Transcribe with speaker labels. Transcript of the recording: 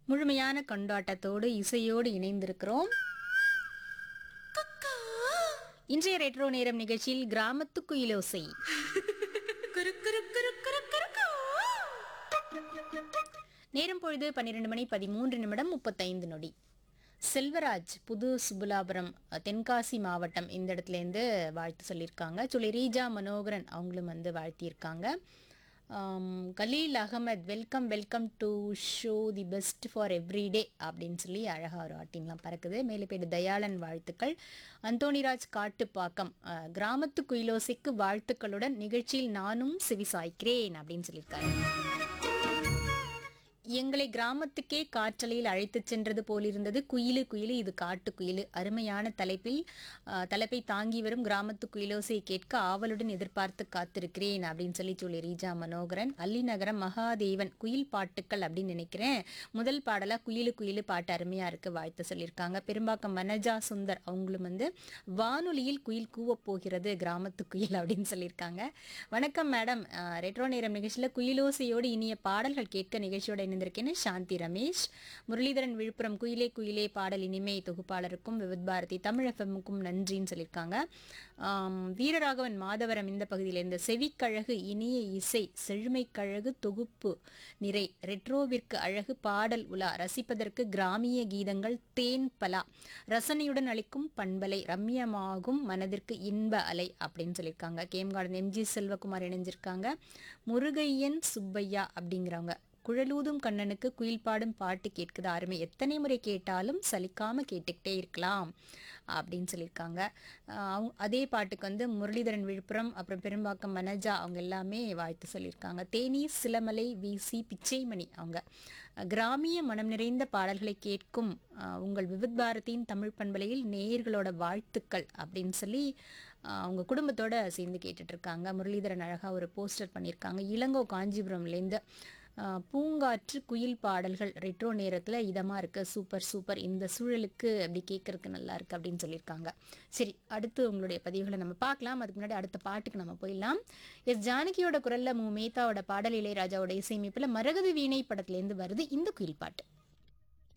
Speaker 1: முழுமையான கொண்டாட்டத்தோடு இசையோடு இணைந்திருக்கிறோம் இன்றைய ரெட்ரோ நேரம் நிகழ்ச்சியில் கிராமத்து குயிலோசை நேரம் பொழுது பன்னிரெண்டு மணி பதிமூன்று நிமிடம் முப்பத்தைந்து நொடி செல்வராஜ் புது சுபுலாபுரம் அஹ், தென்காசி மாவட்டம் இந்த இடத்துலேருந்து வாழ்த்து சொல்லியிருக்காங்க சொல்லி ரீஜா மனோகரன் அவங்களும் வந்து வாழ்த்தியிருக்காங்க ஆம், Khaleel Ahmed welcome welcome to show the best for everyday அப்படின்னு சொல்லி அழகாக ஒரு ஆட்டின்லாம் பறக்குது மேலுப்பேடு தயாளன் வாழ்த்துக்கள் அந்தோணிராஜ் காட்டுப்பாக்கம் அஹ், கிராமத்து குயிலோசைக்கு வாழ்த்துக்களுடன் நிகழ்ச்சியில் நானும் செவிசாய்க்கிறேன் அப்படின்னு சொல்லியிருக்காரு எங்களை கிராமத்துக்கே காற்றலையில் அழைத்துச் சென்றது போலிருந்தது குயிலு குயிலு இது காட்டு குயிலு அருமையான தலைப்பில் ஆ, தலைப்பை தாங்கி வரும் கிராமத்து குயிலோசையை கேட்க ஆவலுடன் எதிர்பார்த்து காத்திருக்கிறேன் அப்படின்னு சொல்லி சொல்லி ரீஜா மனோகரன் அல்லிநகரம் மகாதேவன் குயில் பாட்டுக்கள் அப்படின்னு நினைக்கிறேன் முதல் பாடலா குயிலு குயிலு பாட்டு அருமையா இருக்கு வாழ்த்து சொல்லியிருக்காங்க பெரும்பாக்கம் வனஜா சுந்தர் அவங்களும் வந்து வானொலியில் குயில் கூவப் போகிறது கிராமத்து குயில் அப்படின்னு சொல்லியிருக்காங்க வணக்கம் மேடம் அஹ், ரெட்ரோ நேரம் நிகழ்ச்சியில் குயிலோசையோடு இனிய பாடல்கள் கேட்க நிகழ்ச்சியோட இணைந்திருக்கேன்னு சாந்தி ரமேஷ் முரளிதரன் விழுப்புரம் குயிலே குயிலே பாடல் இனிமை தொகுப்பாளருக்கும் விவித் பாரதி தமிழ் எஃப்எம்முக்கும் நன்றின்னு சொல்லியிருக்காங்க ஆம், வீரராகவன் மாதவரம் இந்த பகுதியில் இந்த செவிக்கழகு இனிய இசை செழுமைக்கழகு தொகுப்பு நிறை ரெட்ரோவிற்கு அழகு பாடல் உலா ரசிப்பதற்கு கிராமிய கீதங்கள் தேன் பலா ரசனையுடன் அளிக்கும் பண்பலை ரம்யமாகும் மனதிற்கு இன்ப அலை அப்படின்னு சொல்லியிருக்காங்க கேம்கார்டன் எம்ஜி செல்வகுமார் இணைஞ்சிருக்காங்க முருகையன் சுப்பையா அப்படிங்கிறவங்க குழலூதும் கண்ணனுக்கு குயில் பாடும் பாட்டு கேட்குது அருமை எத்தனை முறை கேட்டாலும் சலிக்காம கேட்டுக்கிட்டே இருக்கலாம் அப்படின்னு சொல்லியிருக்காங்க ஆஹ் அவங்க- அதே பாட்டுக்கு வந்து முரளிதரன் விழுப்புரம் அப்புறம் பெரும்பாக்கம் மனஜா அவங்க எல்லாமே வாழ்த்து சொல்லியிருக்காங்க தேனி சிலமலை விசி பிச்சைமணி அவங்க கிராமிய மனம் நிறைந்த பாடல்களை கேட்கும் ஆஹ் உங்கள் விவித் பாரதியின் தமிழ் பண்பலையில் நேயர்களோட வாழ்த்துக்கள் அப்படின்னு சொல்லி ஆஹ் அவங்க குடும்பத்தோட சேர்ந்து கேட்டுட்டு இருக்காங்க முரளிதரன் அழகா ஒரு போஸ்டர் பண்ணியிருக்காங்க இளங்கோ காஞ்சிபுரம்லேருந்து ஆஹ் பூங்காற்று குயில் பாடல்கள் ரெட்ரோ நேரத்தில் இதமாக இருக்கு சூப்பர் சூப்பர் இந்த சூழலுக்கு அப்படி கேட்கறதுக்கு நல்லா இருக்கு அப்படின்னு சொல்லியிருக்காங்க சரி அடுத்து உங்களுடைய பதிவுகளை நம்ம பார்க்கலாம் அதுக்கு முன்னாடி அடுத்த பாட்டுக்கு நம்ம போயிடலாம் எஸ் ஜானகியோட குரல்ல மு மேத்தாவோட பாடல் இளையராஜாவோட இசையமைப்பில் மரகத வீணை படத்துலேருந்து வருது இந்த குயில் பாட்டு